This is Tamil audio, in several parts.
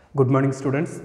Good morning, students.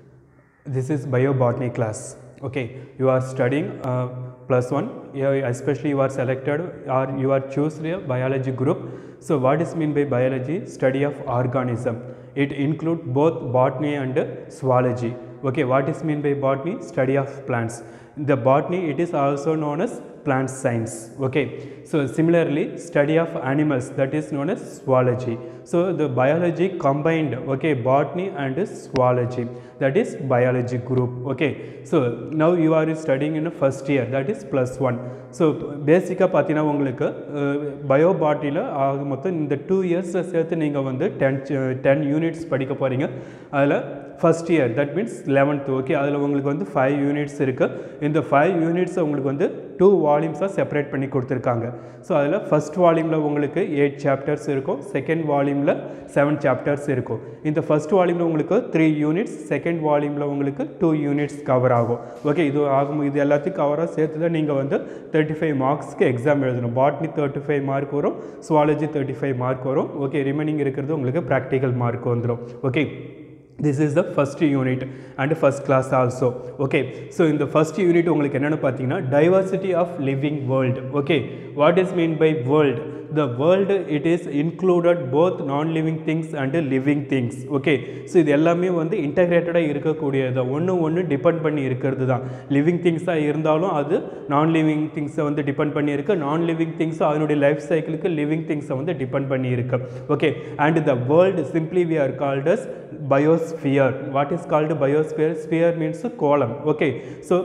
This is biobotany class. Okay, you are studying uh, plus one. Yeah, especially you are selected or you are choose a biology group. So, what is mean by biology? Study of organism. It include both botany and zoology. Okay, what is mean by botany? Study of plants. The botany it is also known as plant science. Okay, so similarly, study of animals that is known as zoology. So the biology combined, okay, botany and zoology that is biology group. Okay, so now you are studying in a first year that is plus one. So பேசிக்காக பார்த்தீங்கன்னா உங்களுக்கு பயோ பாட்டியில் ஆக மொத்தம் இந்த டூ இயர்ஸில் சேர்த்து நீங்கள் வந்து டென் டென் யூனிட்ஸ் படிக்க போகிறீங்க அதில் first year that means eleventh okay அதில் உங்களுக்கு வந்து ஃபைவ் யூனிட்ஸ் இருக்குது இந்த ஃபைவ் யூனிட்ஸை உங்களுக்கு வந்து டூ வால்யூம்ஸாக செப்பரேட் பண்ணி கொடுத்துருக்காங்க ஸோ அதில் ஃபஸ்ட் வால்யூமில் உங்களுக்கு எயிட் சாப்டர்ஸ் இருக்கும் செகண்ட் வால்யூமில் செவன் சாப்டர்ஸ் இருக்கும் இந்த ஃபஸ்ட் வால்யூமில் உங்களுக்கு த்ரீ யூனிட்ஸ் செகண்ட் வால்யூமில் உங்களுக்கு டூ யூனிட்ஸ் கவர் ஆகும் ஓகே இது ஆகும் இது எல்லாத்தையும் கவராக சேர்த்து தான் நீங்கள் வந்து தேர்ட்டி ஃபைவ் மார்க்ஸ்க்கு எக்ஸாம் எழுதணும் பாட்னி தேர்ட்டி ஃபைவ் மார்க் வரும் சுவாலஜி தேர்ட்டி ஃபைவ் மார்க் வரும் ஓகே ரிமைனிங் இருக்கிறது உங்களுக்கு ப்ராக்டிக்கல் மார்க் வந்துடும் okay this is the first unit and first class also okay so in the first unit உங்களுக்கு என்னென்னு பார்த்தீங்கன்னா diversity of living world okay what is mean by world the world it is included both non living things and living things okay so இது எல்லாமே வந்து இன்டகிரேட்டடாக இருக்கக்கூடியது ஒன்று ஒன்று டிபெண்ட் பண்ணி இருக்கிறது தான் லிவிங் திங்ஸாக இருந்தாலும் அது நான் லிவிங் திங்ஸை வந்து டிபெண்ட் பண்ணி இருக்கு நான் லிவிங் திங்ஸ் அதனுடைய லைஃப் சைக்கிளுக்கு லிவிங் திங்ஸை வந்து டிபெண்ட் பண்ணி இருக்கு okay and the world simply we are called as biosphere what is called biosphere sphere means கோலம் ஓகே ஸோ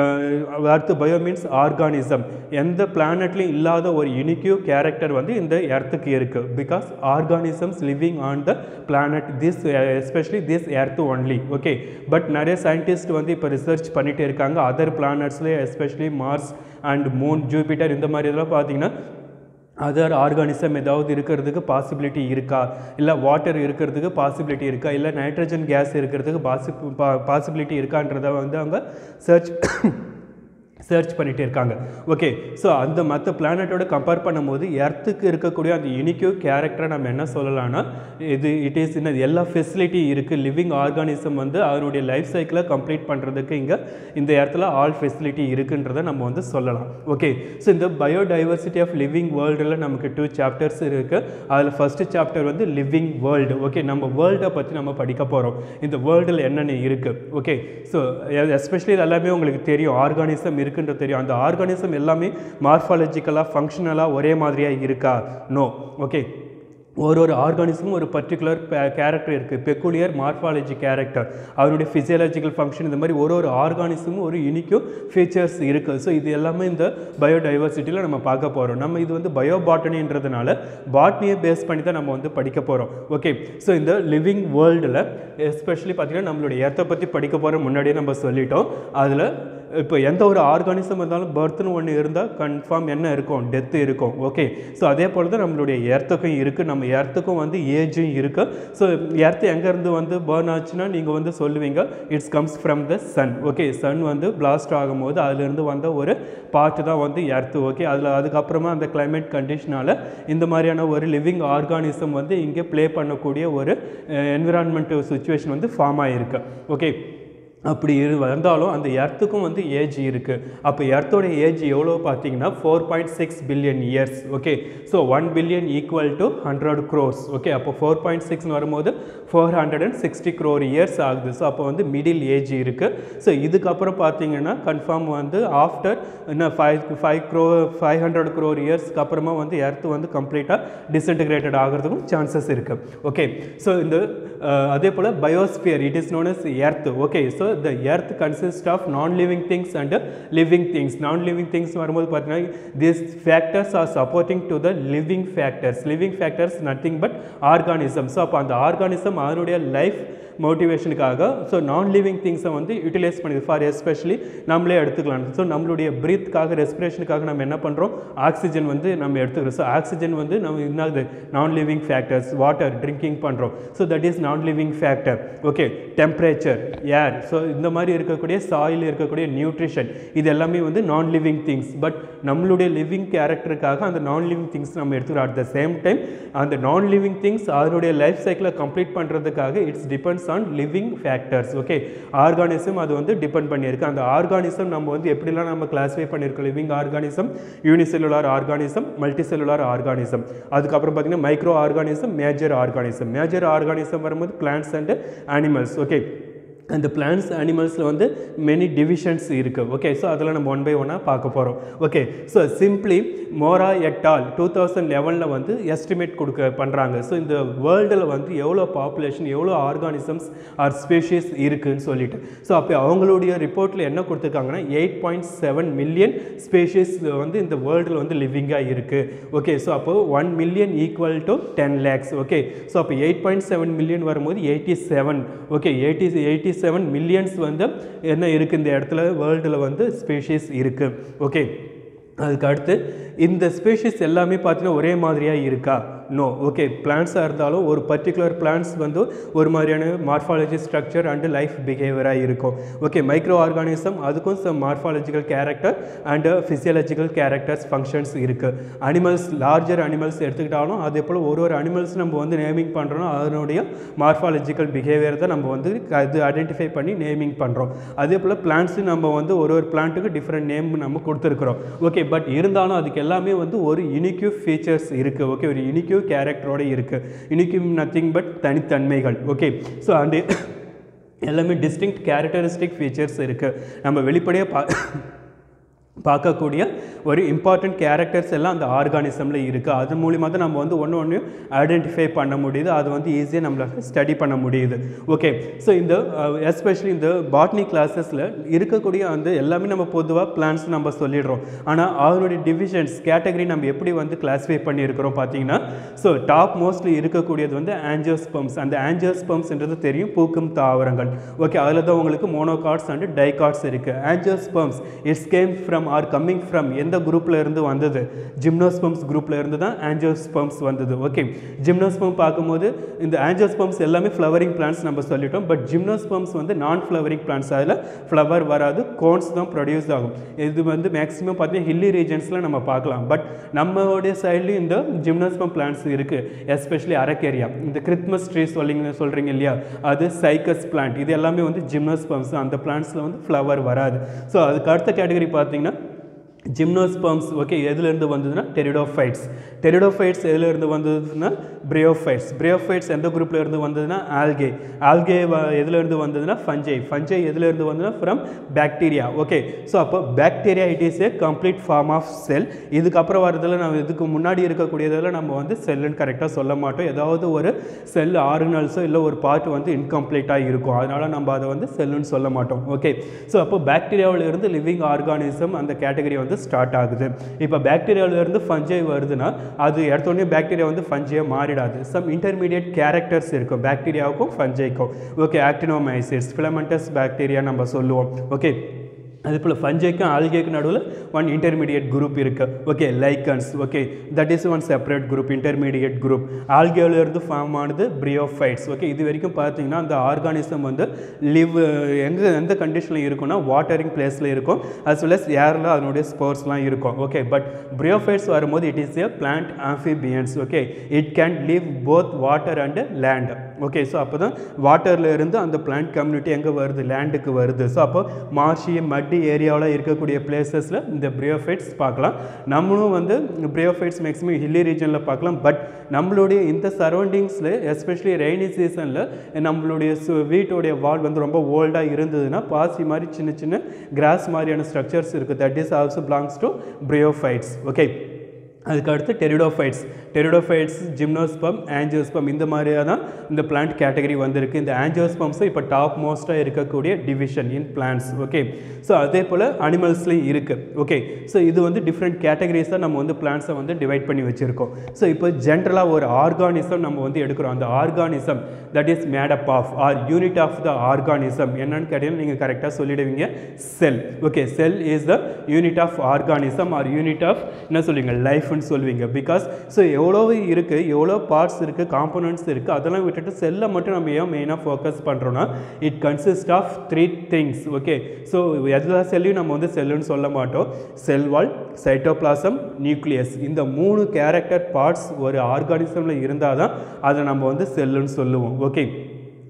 அடுத்து பயோ மீன்ஸ் ஆர்கானிசம் எந்த பிளானட்லையும் இல்லாத ஒரு யுனிக்யூ கேரக்டர் வந்து இந்த எர்த்துக்கு இருக்குது because organisms living on the planet this especially this earth only okay but நிறைய சயின்டிஸ்ட் வந்து இப்போ ரிசர்ச் பண்ணிகிட்டே இருக்காங்க அதர் பிளானட்ஸ்லேயே especially Mars and moon Jupiter இந்த மாதிரி இதெல்லாம் பார்த்தீங்கன்னா அதர் ஆர்கானிசம் ஏதாவது இருக்கிறதுக்கு பாசிபிலிட்டி இருக்கா இல்லை வாட்டர் இருக்கிறதுக்கு பாசிபிலிட்டி இருக்கா இல்லை நைட்ரஜன் கேஸ் இருக்கிறதுக்கு பாசி பாசிபிலிட்டி இருக்கான்றதை வந்து அவங்க சர்ச் சர்ச் பண்ணிகிட்டே இருக்காங்க ஓகே ஸோ அந்த மற்ற பிளானட்டோட கம்பேர் பண்ணும்போது எர்த்துக்கு இருக்கக்கூடிய அந்த யூனிக்யூ கேரக்டரை நம்ம என்ன சொல்லலாம்னா இது இட் இஸ் இன்னும் எல்லா ஃபெசிலிட்டி இருக்குது லிவிங் ஆர்கானிசம் வந்து அதனுடைய லைஃப் சைக்கிளை கம்ப்ளீட் பண்ணுறதுக்கு இங்கே இந்த இடத்துல ஆல் ஃபெசிலிட்டி இருக்குன்றதை நம்ம வந்து சொல்லலாம் ஓகே ஸோ இந்த பயோடைவர்சிட்டி ஆஃப் லிவிங் வேர்ல்டில் நமக்கு டூ சாப்டர்ஸ் இருக்குது அதில் ஃபஸ்ட்டு சாப்டர் வந்து லிவிங் வேர்ல்டு ஓகே நம்ம வேர்ல்டை பற்றி நம்ம படிக்க போகிறோம் இந்த வேர்ல்டில் என்னென்ன இருக்குது ஓகே ஸோ எஸ்பெஷலி இது எல்லாமே உங்களுக்கு தெரியும் ஆர்கானிசம் இருக்குது இருக்குன்றது தெரியும் அந்த ஆர்கானிசம் எல்லாமே மார்ஃபாலஜிக்கலாக ஃபங்க்ஷனலாக ஒரே மாதிரியாக இருக்கா நோ ஓகே ஒரு ஒரு ஆர்கானிசமும் ஒரு பர்டிகுலர் கேரக்டர் இருக்குது பெக்குலியர் மார்ஃபாலஜி கேரக்டர் அவருடைய ஃபிசியலாஜிக்கல் ஃபங்க்ஷன் இந்த மாதிரி ஒரு ஒரு ஆர்கானிசமும் ஒரு யூனிக்கும் ஃபீச்சர்ஸ் இருக்குது ஸோ இது எல்லாமே இந்த பயோடைவர்சிட்டியில் நம்ம பார்க்க போகிறோம் நம்ம இது வந்து பயோ பாட்டனின்றதுனால பாட்னியை பேஸ் பண்ணி தான் நம்ம வந்து படிக்க போகிறோம் ஓகே ஸோ இந்த லிவிங் வேர்ல்டில் எஸ்பெஷலி பார்த்திங்கன்னா நம்மளுடைய ஏற்ற பற்றி படிக்க போகிற முன்னாடியே நம்ம சொல்லிட்டோம் அதில் இப்போ எந்த ஒரு ஆர்கானிசம் இருந்தாலும் பர்த்னு ஒன்று இருந்தால் கன்ஃபார்ம் என்ன இருக்கும் டெத்து இருக்கும் ஓகே ஸோ அதே போல் தான் நம்மளுடைய ஏர்த்துக்கும் இருக்குது நம்ம ஏர்த்துக்கும் வந்து ஏஜும் இருக்குது ஸோ எர்த்து எங்கேருந்து வந்து பேர்ன் ஆச்சுன்னா நீங்கள் வந்து சொல்லுவீங்க it's comes from the sun okay sun வந்து பிளாஸ்ட் ஆகும்போது அதுலேருந்து வந்த ஒரு பார்ட்டு தான் வந்து எர்த்து ஓகே அதில் அதுக்கப்புறமா அந்த கிளைமேட் கண்டிஷனால் இந்த மாதிரியான ஒரு லிவிங் ஆர்கானிசம் வந்து இங்கே ப்ளே பண்ணக்கூடிய ஒரு என்விரான்மெண்ட் சுச்சுவேஷன் வந்து ஃபார்ம் ஆகிருக்கு ஓகே அப்படி இரு வந்தாலும் அந்த எர்த்துக்கும் வந்து ஏஜ் இருக்குது அப்போ எர்த்தோட ஏஜ் எவ்வளோ பார்த்தீங்கன்னா four point six billion years okay so one billion equal to hundred crores okay அப்போ ஃபோர் பாயிண்ட் சிக்ஸ்னு வரும்போது four hundred and sixty crore years ஆகுது ஸோ அப்போ வந்து மிடில் ஏஜ் இருக்குது ஸோ இதுக்கப்புறம் பார்த்தீங்கன்னா கன்ஃபார்ம் வந்து ஆஃப்டர் இன்னும் ஃபைவ் ஃபைவ் க்ரோ ஃபைவ் ஹண்ட்ரட் க்ரோர் இயர்ஸ்க்கு அப்புறமா வந்து எர்த்து வந்து கம்ப்ளீட்டாக டிஸ்இன்டிகிரேட்டட் ஆகிறதுக்கும் சான்சஸ் இருக்குது ஓகே ஸோ இந்த அதே போல் biosphere it is known as earth okay so the earth consists of non-living things and living things non-living things வரும்போது பார்த்தீங்கன்னா these factors are supporting to the living factors living factors nothing but organism so அப்போ அந்த ஆர்கானிசம் அதனுடைய லைஃப் மோட்டிவேஷனுக்காக ஸோ நான் லிவிங் திங்ஸை வந்து யூட்டிலைஸ் பண்ணுது ஃபார் எஸ்பெஷலி நம்மளே எடுத்துக்கலாம் ஸோ நம்மளுடைய பிரீத்துக்காக ரெஸ்பிரேஷனுக்காக நம்ம என்ன பண்ணுறோம் ஆக்சிஜன் வந்து நம்ம எடுத்துக்கிறோம் ஸோ ஆக்சிஜன் வந்து நம்ம என்னது non living factors water drinking பண்ணுறோம் so that is non living factor okay temperature air so இந்த மாதிரி இருக்கக்கூடிய சாயில் இருக்கக்கூடிய நியூட்ரிஷன் இது எல்லாமே வந்து நான் லிவிங் திங்ஸ் பட் நம்மளுடைய லிவிங் கேரக்டருக்காக அந்த நான் லிவிங் திங்ஸ் நம்ம எடுத்துக்கிறோம் அட் த சேம் டைம் அந்த நான் லிவிங் திங்ஸ் அதனுடைய லைஃப் சைக்கிளை கம்ப்ளீட் பண்ணுறதுக்காக it's depends on living factors okay organism அது வந்து டிபெண்ட் பண்ணியிருக்கு அந்த ஆர்கானிசம் நம்ம வந்து எப்படிலாம் நம்ம கிளாஸிஃபை பண்ணியிருக்கோம் living organism unicellular organism multicellular organism அதுக்கப்புறம் பார்த்தீங்கன்னா micro organism major organism major organism வரும்போது பிளான்ட்ஸ் அண்ட் அனிமல்ஸ் ஓகே அந்த பிளான்ஸ் அனிமல்ஸில் வந்து மெனி டிவிஷன்ஸ் இருக்குது ஓகே ஸோ அதில் நம்ம ஒன் பை ஒன்னாக பார்க்க போகிறோம் okay so simply Mora et al two thousand லெவனில் வந்து எஸ்டிமேட் கொடுக்க பண்ணுறாங்க ஸோ இந்த வேர்ல்டில் வந்து எவ்வளோ பாப்புலேஷன் எவ்வளோ ஆர்கானிசம்ஸ் ஆர் ஸ்பீஷீஸ் இருக்குன்னு சொல்லிட்டு ஸோ அப்போ அவங்களுடைய ரிப்போர்ட்டில் என்ன கொடுத்துருக்காங்கன்னா eight point seven million species வந்து இந்த வேர்ல்டில் வந்து லிவிங்காக இருக்குது ஓகே ஸோ அப்போ one million equal to ten lakhs okay so அப்போ எயிட் பாயிண்ட் செவன் மில்லியன் வரும்போது eighty seven okay eighty eighty seven millions வந்து என்ன இருக்குது இந்த இடத்துல வேர்ல்டில் வந்து ஸ்பீஷீஸ் இருக்குது ஓகே அதுக்கு அடுத்து இந்த ஸ்பீஷீஸ் எல்லாமே பார்த்தீங்கன்னா ஒரே மாதிரியாக இருக்கா நோ ஓகே பிளான்ஸாக இருந்தாலும் ஒரு பர்டிகுலர் பிளான்ஸ் வந்து ஒரு மாதிரியான மார்ஃபாலஜி ஸ்ட்ரக்சர் அண்டு லைஃப் பிஹேவியராக இருக்கும் ஓகே மைக்ரோ ஆர்கானிசம் அதுக்கும் some morphological character and physiological characters functions இருக்குது அனிமல்ஸ் லார்ஜர் அனிமல்ஸ் எடுத்துக்கிட்டாலும் அதே போல் ஒரு ஒரு அனிமல்ஸ் நம்ம வந்து நேமிங் பண்ணுறோம் அதனுடைய மார்ஃபாலஜிக்கல் பிஹேவியர் தான் நம்ம வந்து அது ஐடென்டிஃபை பண்ணி நேமிங் பண்ணுறோம் அதே போல் பிளான்ட்ஸு நம்ம வந்து ஒரு ஒரு பிளான்ட்டுக்கு டிஃப்ரெண்ட் நேம் நம்ம கொடுத்துருக்குறோம் ஓகே பட் இருந்தாலும் அதுக்கு எல்லாமே வந்து ஒரு யூனிக்யூ ஃபீச்சர்ஸ் இருக்குது ஓகே ஒரு யூனிக்யூ கேரக்டரோட இருக்குது யூனிக்யூ நத்திங் பட் தனித்தன்மைகள் ஓகே ஸோ அண்டு எல்லாமே டிஸ்டிங்க்ட் கேரக்டரிஸ்டிக் ஃபீச்சர்ஸ் இருக்குது நம்ம வெளிப்படையாக பா பார்க்கக்கூடிய ஒரு இம்பார்ட்டண்ட் கேரக்டர்ஸ் எல்லாம் அந்த ஆர்கானிசமில் இருக்குது அது மூலிமா தான் நம்ம வந்து ஒன்று ஒன்று ஐடென்டிஃபை பண்ண முடியுது அது வந்து ஈஸியாக நம்மளால் ஸ்டடி பண்ண முடியுது ஓகே ஸோ இந்த எஸ்பெஷலி இந்த பாட்னி கிளாஸஸில் இருக்கக்கூடிய அந்த எல்லாமே நம்ம பொதுவாக பிளான்ஸ் நம்ம சொல்லிடுறோம் ஆனால் அதனுடைய டிவிஷன்ஸ் கேட்டகரி நம்ம எப்படி வந்து கிளாஸிஃபை பண்ணியிருக்கிறோம் பார்த்தீங்கன்னா ஸோ டாப் மோஸ்ட்லி இருக்கக்கூடியது வந்து ஆன்ஜியோஸ்பம்ஸ் அந்த ஆன்ஜியோஸ்பம்ஸ்ன்றது தெரியும் பூக்கும் தாவரங்கள் ஓகே அதில் தான் உங்களுக்கு மோனோகார்ட்ஸ் அண்ட் டைகார்ட்ஸ் இருக்குது angiosperms it's came from or coming from எந்த குரூப்பில் இருந்து வந்தது ஜிம்னோஸ்பம்ஸ் குரூப்பில் இருந்து தான் ஆன்ஜியோஸ்பம்ஸ் வந்தது ஓகே ஜிம்னோஸ்பம் பார்க்கும்போது இந்த ஆன்ஜியோஸ்பம்ஸ் எல்லாமே ஃப்ளவரிங் பிளான்ஸ் நம்ம சொல்லிட்டோம் பட் ஜிம்னோஸ்பம்ஸ் வந்து நான் ஃப்ளவரிங் பிளான்ஸ் அதில் ஃப்ளவர் வராது கோன்ஸ் தான் ப்ரொடியூஸ் ஆகும் இது வந்து மேக்ஸிமம் பார்த்தீங்கன்னா ஹில்லி ரீஜன்ஸில் நம்ம பார்க்கலாம் பட் நம்மளுடைய சைட்லேயும் இந்த ஜிம்னோஸ்பம் பிளான்ஸ் இருக்குது எஸ்பெஷலி அரக்கேரியா இந்த கிறிஸ்மஸ் ட்ரீ சொல்லிங்க சொல்கிறீங்க இல்லையா அது சைக்கஸ் பிளான்ட் இது எல்லாமே வந்து ஜிம்னோஸ்பம்ஸ் அந்த பிளான்ட்ஸில் வந்து ஃப்ளவர் வராது ஸோ அதுக்கு அடுத்த கேட்டகரி பார்த்தீங்கன்னா ஜிம்னோஸ்பம்ஸ் ஓகே எதுலேருந்து வந்ததுன்னா டெரிடோஃபைட்ஸ் டெரிடோஃபைட்ஸ் எதுலேருந்து வந்ததுன்னா பிரியோஃபைட்ஸ் பிரியோஃபைட்ஸ் எந்த குரூப்பில் இருந்து வந்ததுன்னா ஆல்கே ஆல்கே எதுலேருந்து வந்ததுன்னா ஃபஞ்சை ஃபஞ்சை எதுலேருந்து வந்ததுன்னா ஃப்ரம் பாக்டீரியா ஓகே ஸோ அப்போ bacteria it is a complete form of cell இதுக்கப்புறம் வரதில் நம்ம இதுக்கு முன்னாடி இருக்கக்கூடியதில் நம்ம வந்து செல்லுன்னு கரெக்டாக சொல்ல மாட்டோம் ஏதாவது ஒரு செல் ஆர்கனல்ஸோ இல்லை ஒரு பார்ட் வந்து இன்கம்ப்ளீட்டாக இருக்கும் அதனால் நம்ம அதை வந்து செல்லுன்னு சொல்ல மாட்டோம் ஓகே ஸோ அப்போ பாக்டீரியாவில் இருந்து லிவிங் ஆர்கானிசம் அந்த கேட்டகரி வந்து ஸ்டார்ட் ஆகுது இப்போ பாக்டீரியாவில் இருந்து ஃபஞ்சை வருதுன்னா அது எடுத்தோடனே பாக்டீரியா வந்து ஃபஞ்சையாக மாறிடாது சம் இன்டர்மீடியட் கேரக்டர்ஸ் இருக்கும் பாக்டீரியாவுக்கும் ஃபஞ்சைக்கும் ஓகே ஆக்டினோமைசிட்ஸ் ஃபிலமெண்டஸ் பாக்டீரியா நம்ம சொல்லுவோம் ஓகே அதே போல் ஃபஞ்சைக்கும் ஆல்கேக்கும் நடுவில் ஒன் இன்டர்மீடியட் குரூப் இருக்குது okay lichens okay that is one separate group intermediate group ஆல்கேவிலேருந்து ஃபார்ம் ஆனது பிரியோஃபைட்ஸ் ஓகே இது வரைக்கும் பார்த்தீங்கன்னா அந்த ஆர்கானிசம் வந்து லிவ் எங்கே எந்த கண்டிஷனில் இருக்கும்னா வாட்டரிங் பிளேஸில் இருக்கும் அஸ் வெல் அஸ் ஏரில் அதனுடைய ஸ்போர்ட்ஸ்லாம் இருக்கும் ஓகே பட் பிரியோஃபைட்ஸ் வரும்போது it is a plant amphibians okay it can live both water and land okay so அப்போ தான் வாட்டரில் இருந்து அந்த பிளான்ட் கம்யூனிட்டி எங்கே வருது லேண்டுக்கு வருது ஸோ அப்போ மார்ஷி மட்டி ஏரியாவில் இருக்கக்கூடிய பிளேசஸில் இந்த பிரியோஃபைட்ஸ் பார்க்கலாம் நம்மளும் வந்து பிரியோஃபைட்ஸ் மேக்ஸிமம் ஹில்லி ரீஜனில் பார்க்கலாம் பட் நம்மளுடைய இந்த சரௌண்டிங்ஸில் எஸ்பெஷலி ரெய்னி சீசனில் நம்மளுடைய சு- வீட்டோடைய வால் வந்து ரொம்ப ஓல்டாக இருந்ததுன்னா பாசி மாதிரி சின்ன சின்ன கிராஸ் மாதிரியான ஸ்ட்ரக்சர்ஸ் இருக்குது that is also belongs to bryophytes okay அதுக்கு அடுத்து டெரிடோஃபைட்ஸ் டெரிடோஃபைட்ஸ் ஜிம்னோஸ்பம் ஆஞ்சியோஸ்பம் இந்த மாதிரியாக தான் இந்த பிளான்ட் கேட்டகரி வந்திருக்கு இந்த ஆஞ்சியோஸ்பம்ஸும் இப்போ டாப் மோஸ்ட்டாக இருக்கக்கூடிய division in plants okay so அதே போல் அனிமல்ஸ்லேயும் இருக்குது ஓகே ஸோ இது வந்து டிஃப்ரெண்ட் கேட்டகரிஸாக நம்ம வந்து பிளான்ட்ஸை வந்து டிவைட் பண்ணி வச்சுருக்கோம் ஸோ இப்போ ஜென்ரலாக ஒரு ஆர்கானிசம் நம்ம வந்து எடுக்கிறோம் அந்த organism that is made up of or unit of the organism என்னன்னு கேட்டீங்கன்னா நீங்கள் கரெக்டாக சொல்லிடுவீங்க cell okay cell is the unit of organism or unit of என்ன சொல்லுவீங்க லைஃப்னு சொல்லுவீங்க பிகாஸ் ஸோ எவ்வளோ இருக்குது எவ்வளோ பார்ட்ஸ் இருக்குது காம்போனன்ட்ஸ் இருக்குது அதெல்லாம் விட்டுட்டு செல்லை மட்டும் நம்ம ஏன் மெயினாக ஃபோக்கஸ் பண்ணுறோன்னா it consist of three things okay so எல்லா செல்லையும் நம்ம வந்து செல்லுன்னு சொல்ல மாட்டோம் செல் வால் சைட்டோபிளாசம் நியூக்ளியஸ் இந்த மூணு கேரக்டர் பார்ட்ஸ் ஒரு ஆர்கானிசமில் இருந்தால் தான் அதை நம்ம வந்து செல்லுன்னு சொல்லுவோம் ஓகே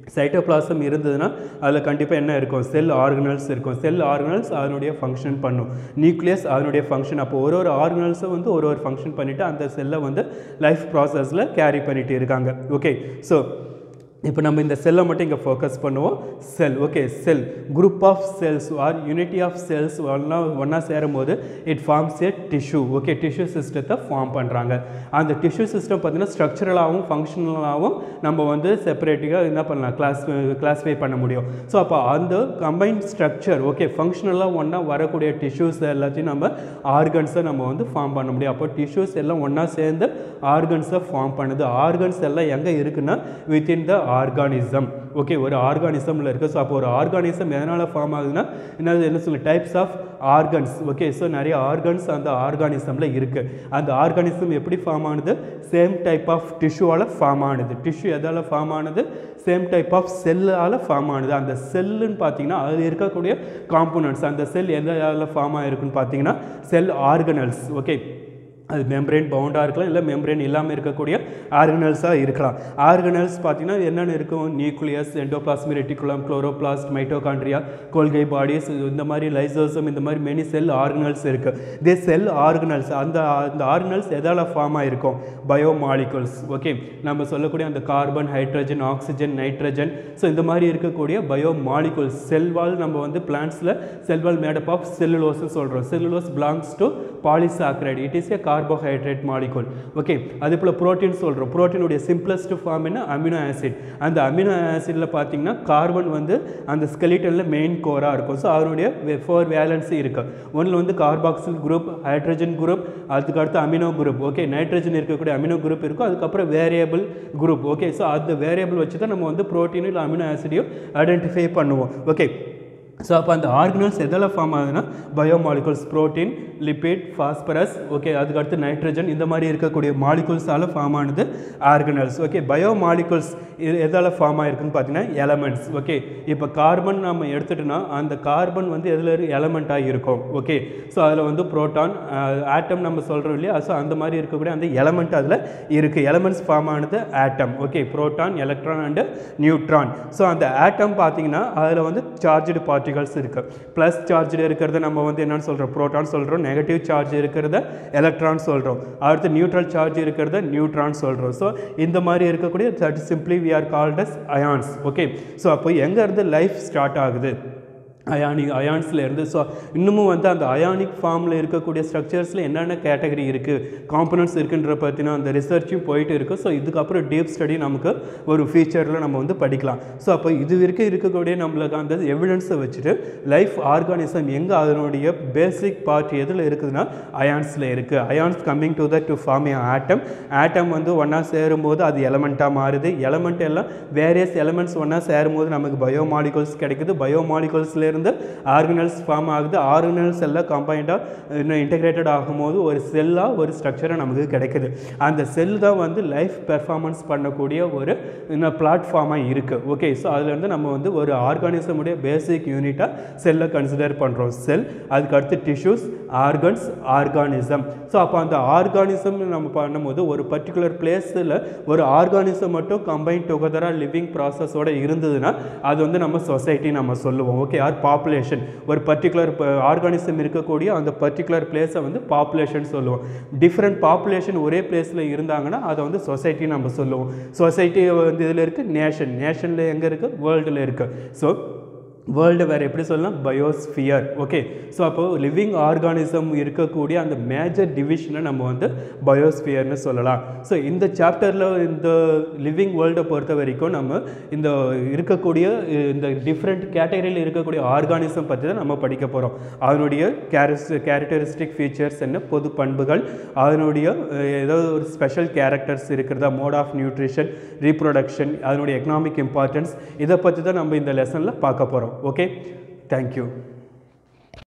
சைட்டோபிளாசம் இருந்ததுன்னா அதில் கண்டிப்பாக என்ன இருக்கும் செல் ஆர்கனல்ஸ் இருக்கும் செல் ஆர்கனல்ஸ் அதனுடைய ஃபங்க்ஷன் பண்ணும் நியூக்ளியஸ் அதனுடைய ஃபங்க்ஷன் அப்போ ஒரு ஒரு ஆர்கனல்ஸும் வந்து ஒரு ஒரு ஃபங்க்ஷன் பண்ணிவிட்டு அந்த செல்லை வந்து லைஃப் ப்ராசஸில் கேரி பண்ணிட்டு இருக்காங்க ஓகே ஸோ இப்போ நம்ம இந்த செல்லை மட்டும் இங்கே ஃபோக்கஸ் பண்ணுவோம் cell okay cell group of cells or unity of cells ஒன்றா ஒன்றா சேரும் போது it forms a tissue okay tissue சிஸ்டத்தை ஃபார்ம் பண்ணுறாங்க அந்த டிஷ்யூ சிஸ்டம் பார்த்தீங்கன்னா ஸ்ட்ரக்சரலாகவும் ஃபங்க்ஷனலாகவும் நம்ம வந்து செப்பரேட்டிவாக என்ன பண்ணலாம் கிளாஸ் கிளாஸிஃபை பண்ண முடியும் ஸோ அப்போ அந்த கம்பைன்ட் ஸ்ட்ரக்சர் ஓகே ஃபங்க்ஷனலாக ஒன்றா வரக்கூடிய டிஷ்யூஸ் எல்லாத்தையும் நம்ம ஆர்கன்ஸை நம்ம வந்து ஃபார்ம் பண்ண முடியும் அப்போ டிஷ்யூஸ் எல்லாம் ஒன்றா சேர்ந்து ஆர்கன்ஸை ஃபார்ம் பண்ணுது ஆர்கன்ஸ் எல்லாம் எங்கே இருக்குன்னா வித்தின் த ஆர்கானிசம் ஓகே ஒரு ஆர்கானிசமில் இருக்குது ஸோ அப்போ ஒரு ஆர்கானிசம் எதனால் ஃபார்ம் ஆகுதுன்னா என்னது என்ன சொல்லு types of organs okay so நிறைய ஆர்கன்ஸ் அந்த ஆர்கானிசமில் இருக்குது அந்த ஆர்கானிசம் எப்படி ஃபார்ம் ஆனது சேம் டைப் ஆஃப் டிஷ்யூவால் ஃபார்ம் ஆனது டிஷ்யூ எதால் ஃபார்ம் ஆனது சேம் டைப் ஆஃப் செல்லால் ஃபார்ம் ஆனது அந்த செல்லுன்னு பார்த்தீங்கன்னா அதில் இருக்கக்கூடிய காம்போனன்ட்ஸ் அந்த செல் எதால் ஃபார்ம் ஆகிருக்குன்னு பார்த்தீங்கன்னா செல் ஆர்கனல்ஸ் ஓகே அது மெம்பரேன் பவுண்டாக இருக்கலாம் இல்லை மெம்பரேன் இல்லாமல் இருக்கக்கூடிய ஆர்கனல்ஸாக இருக்கலாம் ஆர்கனல்ஸ் பார்த்தீங்கன்னா என்னென்ன இருக்கும் nucleus endoplasmic reticulum chloroplast mitochondria Golgi bodies இந்த மாதிரி லைசோசம் இந்த மாதிரி மெனி செல் ஆர்கனல்ஸ் இருக்குது தே செல் ஆர்கனல்ஸ் அந்த அந்த ஆர்கனல்ஸ் எதால் ஃபார்ம் ஆகிருக்கும் பயோமாலிகுல்ஸ் ஓகே நம்ம சொல்லக்கூடிய அந்த carbon hydrogen oxygen nitrogen so இந்த மாதிரி இருக்கக்கூடிய பயோமாலிகுல்ஸ் செல்வால் நம்ம வந்து பிளான்ஸில் செல்வால் மேடப் ஆஃப் செல்லுலோஸ்னு சொல்கிறோம் cellulose belongs to polysaccharide it is a carbohydrate molecule okay அதே போல் ப்ரோட்டீன் சொல்கிறோம் ப்ரோட்டீனுடைய சிம்பிளஸ்ட் ஃபார்ம் என்ன அமினோ ஆசிட் அந்த அமினோ ஆசிடில் பார்த்தீங்கன்னா கார்பன் வந்து அந்த ஸ்கெலிட்டனில் மெயின் கோராக இருக்கும் ஸோ அதனுடைய ஃபோர் வேலன்ஸி இருக்குது ஒன்றில் வந்து கார்பாக்சில் குரூப் ஹைட்ரஜன் குரூப் அதுக்கு அடுத்து அமினோ குரூப் ஓகே நைட்ரஜன் இருக்கக்கூடிய அமினோ குரூப் இருக்கும் அதுக்கப்புறம் வேரியபிள் குரூப் ஓகே ஸோ அந்த வேரியபிள் வச்சு தான் நம்ம வந்து ப்ரோட்டீனும் இல்லை அமினோ ஆசிடையும் ஐடென்டிஃபை பண்ணுவோம் ஓகே ஸோ அப்போ அந்த ஆர்கனல்ஸ் எதில் ஃபார்ம் ஆகுதுன்னா biomolecules protein lipid phosphorus okay அதுக்கடுத்து நைட்ரஜன் இந்த மாதிரி இருக்கக்கூடிய மாலிகுல்ஸால் ஃபார்ம் ஆனது ஆர்கனல்ஸ் ஓகே பயோமாலிகுல்ஸ் இது எதால் ஃபார்ம் ஆகிருக்குன்னு பார்த்தீங்கன்னா எலமெண்ட்ஸ் ஓகே இப்போ கார்பன் நம்ம எடுத்துட்டோன்னா அந்த கார்பன் வந்து எதில் எலமெண்ட்டாக இருக்கும் ஓகே ஸோ அதில் வந்து புரோட்டான் ஆட்டம் நம்ம சொல்கிறோம் இல்லையா ஸோ அந்த மாதிரி இருக்கக்கூடிய அந்த எலமெண்ட் அதில் இருக்குது எலமெண்ட்ஸ் ஃபார்ம் ஆனது atom okay proton electron and neutron so அந்த ஆட்டம் பார்த்தீங்கன்னா அதில் வந்து சார்ஜ்டு பார்ட்டிகல்ஸ் இருக்குது ப்ளஸ் சார்ஜ்டு இருக்கிறத நம்ம வந்து என்னென்னு சொல்கிறோம் புரோட்டான் சொல்கிறோம் நெகட்டிவ் சார்ஜ் இருக்கிறத எலக்ட்ரான் சொல்கிறோம் அடுத்து நியூட்ரல் சார்ஜ் இருக்கிறத நியூட்ரான் சொல்கிறோம் ஸோ இந்த மாதிரி இருக்கக்கூடிய that simply we are called as ions okay so அப்போ எங்கேருந்து லைஃப் ஸ்டார்ட் ஆகுது அயானிக் அயான்ஸில் இருந்து ஸோ இன்னமும் வந்து அந்த அயானிக் ஃபார்மில் இருக்கக்கூடிய ஸ்ட்ரக்சர்ஸில் என்னென்ன கேட்டகரி இருக்குது காம்பனன்ட்ஸ் இருக்குன்ற பற்றின அந்த ரிசர்ச்சும் போயிட்டு இருக்குது ஸோ இதுக்கப்புறம் டீப் ஸ்டடி நமக்கு ஒரு ஃபியூச்சரில் நம்ம வந்து படிக்கலாம் ஸோ அப்போ இது வரைக்கும் இருக்கக்கூடிய நம்மளுக்கு அந்த எவிடன்ஸை வச்சுட்டு லைஃப் ஆர்கானிசம் எங்கே அதனுடைய பேசிக் பார்ட் எதில் இருக்குதுன்னா அயான்ஸில் இருக்குது ions coming to the to form a atom atom வந்து ஒன்றா சேரும்போது அது எலமெண்ட்டாக மாறுது எலமெண்ட் எல்லாம் வேரியஸ் எலமெண்ட்ஸ் ஒன்றா சேரும்போது நமக்கு பயோமாலிகுல்ஸ் கிடைக்குது பயோமாலிகுல்ஸ்லேருந்து இருந்து ஆர்கனல்ஸ் ஃபார்ம் ஆகுது ஆர்கனல்ஸ் எல்லாம் கம்பைண்டாக இன்னும் இன்டெகிரேட்டட் ஆகும்போது ஒரு செல்லாக ஒரு ஸ்ட்ரக்சரை நமக்கு கிடைக்குது அந்த செல் தான் வந்து லைஃப் பெர்ஃபார்மன்ஸ் பண்ணக்கூடிய ஒரு இன்னும் பிளாட்ஃபார்மாக இருக்குது ஓகே ஸோ அதுலேருந்து நம்ம வந்து ஒரு ஆர்கானிசமுடைய பேசிக் யூனிட்டாக செல்லை கன்சிடர் பண்ணுறோம் செல் அதுக்கு அடுத்து டிஷ்யூஸ் ஆர்கன்ஸ் ஆர்கானிசம் ஸோ அப்போ அந்த ஆர்கானிசம் நம்ம பண்ணும்போது ஒரு பர்டிகுலர் பிளேஸில் ஒரு ஆர்கானிசம் மட்டும் கம்பைன் டுகெதராக லிவிங் ப்ராசஸோட இருந்ததுன்னா அது வந்து நம்ம சொசைட்டி நம்ம சொல்லுவோம் ஓகே ஆர் பாப்புலேஷன் ஒரு பர்டிகுலர் ஆர்கானிசம் இருக்கக்கூடிய அந்த பர்டிகுலர் பிளேஸை வந்து பாப்புலேஷன் சொல்லுவோம் டிஃப்ரெண்ட் பாப்புலேஷன் ஒரே பிளேஸில் இருந்தாங்கன்னா அதை வந்து சொசைட்டி நம்ம சொல்லுவோம் சொசைட்டி வந்து இதில் இருக்குது நேஷன் நேஷனில் எங்கே இருக்குது வேர்ல்டில் இருக்குது ஸோ வேர்ல்டு வேறு எப்படி சொல்லலாம் பயோஸ்பியர் ஓகே ஸோ அப்போது லிவிங் ஆர்கானிசம் இருக்கக்கூடிய அந்த மேஜர் டிவிஷனை நம்ம வந்து பயோஸ்பியர்னு சொல்லலாம் ஸோ இந்த சாப்டரில் இந்த லிவிங் வேர்ல்டை பொறுத்த வரைக்கும் நம்ம இந்த இருக்கக்கூடிய இந்த டிஃப்ரெண்ட் கேட்டகரியில் இருக்கக்கூடிய ஆர்கானிசம் பற்றி தான் நம்ம படிக்க போகிறோம் அதனுடைய கேரஸ் கேரக்டரிஸ்டிக் ஃபீச்சர்ஸ் என்ன பொது பண்புகள் அதனுடைய ஏதாவது ஒரு ஸ்பெஷல் கேரக்டர்ஸ் இருக்கிறதா மோட் ஆஃப் நியூட்ரிஷன் ரீப்ரொடக்ஷன் அதனுடைய எக்கனாமிக் இம்பார்ட்டன்ஸ் இதை பற்றி தான் நம்ம இந்த லெசனில் பார்க்க போகிறோம் ஓகே தேங்க்யூ